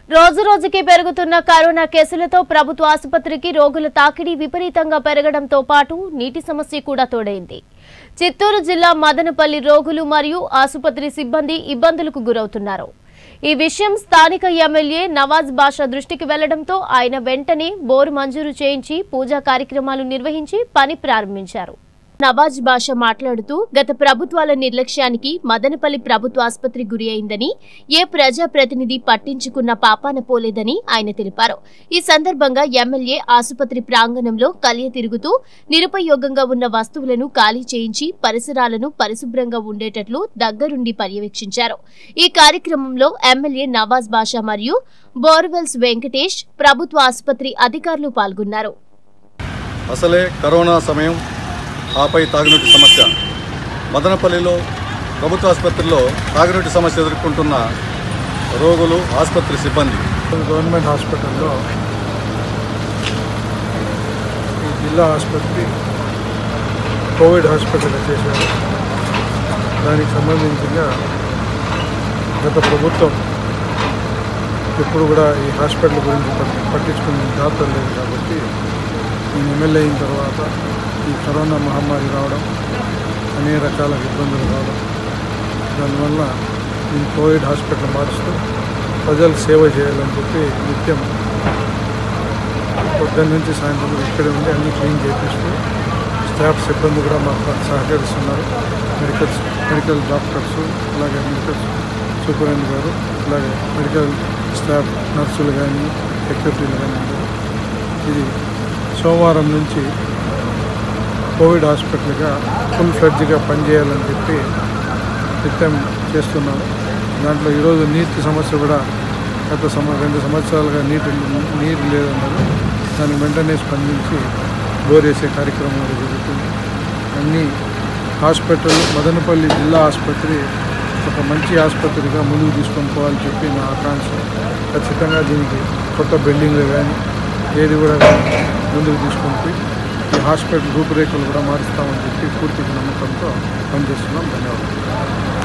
రోజు రోజుకి పెరుగుతున్న కరోనా కేసులతో ప్రభుత్వ ఆసుపత్రికి రోగుల తాకిడి విపరీతంగా పెరగడంతో పాటు నీటి సమస్య కూడా తోడైంది చిత్తూరు జిల్లా మదనపల్లి రోగులు మరియు ఆసుపత్రి సిబ్బంది ఇబ్బందులకు గురవుతున్నారు ఈ విషయం స్థానిక ఎమ్మెల్యే నవాజ్ బాషా దృష్టికి వెళ్లడంతో ఆయన వెంటనే బోరు మంజూరు చేయించి పూజా కార్యక్రమాలు నిర్వహించి పని ప్రారంభించారు నవాజ్ బాషా మాట్లాడుతూ గత ప్రభుత్వాల నిర్లక్ష్యానికి మదనపల్లి ప్రభుత్వ ఆసుపత్రి గురి అయిందని ఏ ప్రజా ప్రతినిధి పట్టించుకున్న పాపాన పోలేదని ఆయన తెలిపారు ఈ సందర్భంగా ఎమ్మెల్యే ఆసుపత్రి ప్రాంగణంలో కలియ తిరుగుతూ నిరుపయోగంగా ఉన్న వస్తువులను ఖాళీ చేయించి పరిసరాలను పరిశుభ్రంగా ఉండేటట్లు దగ్గరుండి పర్యవేక్షించారు ఈ కార్యక్రమంలో ఎమ్మెల్యే నవాజ్ బాషా మరియు బోర్వెల్స్ వెంకటేష్ ప్రభుత్వ ఆసుపత్రి అధికారులు పాల్గొన్నారు అసలే కరోనా సమయం ఆపై తాగునీటి సమస్య మదనపల్లిలో ప్రభుత్వ ఆసుపత్రిలో తాగునీటి సమస్య ఎదుర్కొంటున్న రోగులు ఆసుపత్రి సిబ్బంది గవర్నమెంట్ హాస్పిటల్లో ఈ జిల్లా ఆసుపత్రి కోవిడ్ హాస్పిటల్ చేశారు దానికి సంబంధించిన గత ప్రభుత్వం ఎప్పుడు కూడా ఈ హాస్పిటల్ గురించి పట్టి- పట్టించుకునే జాతర లేదు కాబట్టి నేను ఎమ్మెల్యే అయిన తర్వాత ఈ కరోనా మహమ్మారి రావడం అనేక రకాల ఇబ్బందులు రావడం దానివల్ల ఈ కోవిడ్ హాస్పిటల్ మారుస్తూ ప్రజలకు సేవ చేయాలని చెప్పి నిత్యం పొద్దున్న నుంచి సాయంత్రం వరకు ఇక్కడే ఉండి అన్ని క్లీన్ చేపిస్తూ స్టాఫ్ సిబ్బంది కూడా మాకు సహకరిస్తున్నారు మెడికల్ మెడికల్ డాక్టర్స్ అలాగే మెడికల్ సూపరింటెండెంట్ గారు అలాగే మెడికల్ స్టాఫ్ నర్సులు కానీ సెక్యూరిటీలు కానీ అందరూ ఇది సోమవారం నుంచి కోవిడ్ హాస్పిటల్గా ఫుల్ ఫ్లెడ్జ్గా పనిచేయాలని చెప్పి నిత్యం చేస్తున్నాము దాంట్లో ఈరోజు నీటి సమస్య కూడా గత సంవ రెండు సంవత్సరాలుగా నీటి నీరు లేదన్నారు దానికి వెంటనే స్పందించి బోర్ వేసే కార్యక్రమం కూడా జరుగుతుంది అన్ని హాస్పిటల్ మదనపల్లి జిల్లా ఆసుపత్రి ఒక మంచి ఆసుపత్రిగా ముందుకు తీసుకొని పోవాలని చెప్పి నా ఆకాంక్ష ఖచ్చితంగా దీనికి కొత్త బిల్డింగ్లు కానీ ఏది కూడా కానీ ముందుకు తీసుకొని పోయి ఈ హాస్పిటల్ రూపురేఖలు కూడా మారుస్తామని చెప్పి పూర్తి నమ్మకంతో పనిచేస్తున్నాం ధన్యవాదాలు